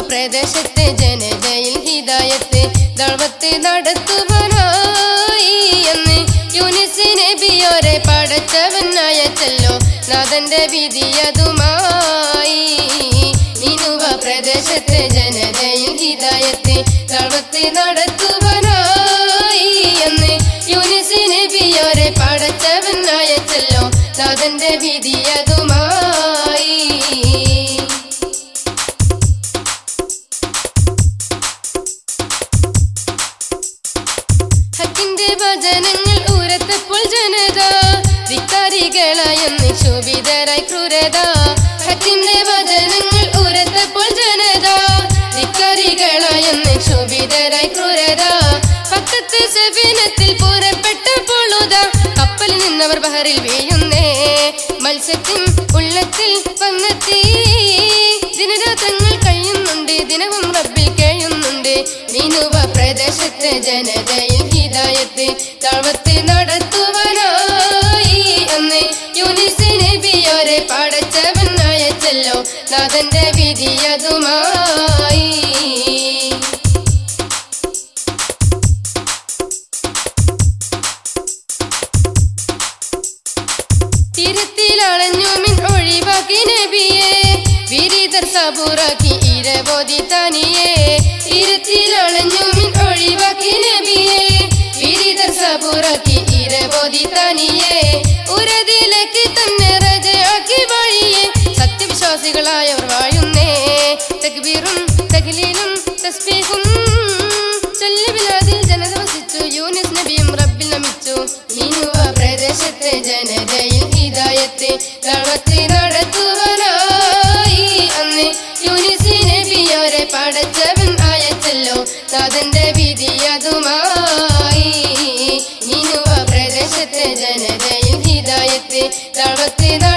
പ്രദേശത്തെ ജനതയിൽ ഹിദായത്ത് ദളവത്ത് നടത്തുവാനായി എന്ന് യൂനിസ് നബിയോരെ പടച്ചവനായ ചെല്ലോ നാഥന്റെ വിധിയതുമായി മീനുവ പ്രദേശത്തെ ജനതയിൽ ഹിദായത്ത് ദളവത്ത് നടത്തുവാനായി എന്ന് യൂനിസ് നബിയോരെ പടച്ചവനായ ചെല്ലോ നാഥന്റെ വിധിയതുമായി ഹക്കിന്റെ വചനങ്ങൾ ഉരത്തപ്പോൾ ജനത ധിക്കാരികളായെന്ന് ശോഭിതരായി ക്രൂരത ഹക്കിന്റെ വചനങ്ങൾ ഉരത്തപ്പോൾ ജനത ധിക്കാരികളായെന്ന് ശോഭിതരായി ക്രൂരത പക്കത്ത് സഫീനത്തിൽ പുറപ്പെട്ട പൊളുത കപ്പലിൽ നിന്നവർ ബഹറിൽ വീഴുന്നേ മത്സ്യത്തിൻ ഉള്ളത്തിൽ വന്നെത്തി ദിനരാത്രങ്ങൾ കഴിയുന്നുണ്ട് ദിനവും റബ്ബിൽ കഴിയുന്നുണ്ട് മീനുവ പ്രദേശത്തെ ജനതയിൽ ഹിദായത്ത് താഴ്വത്ത് നടത്തുവാനായി അന്ന് യൂനിസ് നബിയോരെ പടച്ചവനായ ചെല്ലോ നാഥന്റെ വിധിയതുമായി തിരുത്തിലളഞ്ഞു മിൻ ഒഴിവാക്കി നബിയെ വിരിതർ സബൂറാക്കി ഇരബോധി തനിയെ തിരുത്തിലളഞ്ഞു മിൻ ഒഴിവാക്കി നബിയെ വിരിതർ സബൂറാക്കി ഇരബോധി തനിയെ ഉരതിലേക്ക് തന്നെ റജയാക്കി വഴിയെ സത്യവിശ്വാസികളായവർ വാഴുന്നേ തക്ബീറും തഹ്ലീലും തസ്ബീഹും ചൊല്ലുവിലാതിൽ ജനത വസിച്ചു യൂനിസ് നബിയും റബ്ബിൽ നമിച്ചു ഇനുവ പ്രദേശത്തെ ജനതയിൽ ഹിദായത്തെ തളത്തി നടത്തുവാനായി അന്ന് യൂനിസ് നബിയോരെ പടച്ചവൻ ആയച്ചല്ലോ നാഥന്റെ വിധിയതുമായി ഇനുവ പ്രദേശത്തെ ജനതയിൽ ഹിദായത്തെ തളത്തി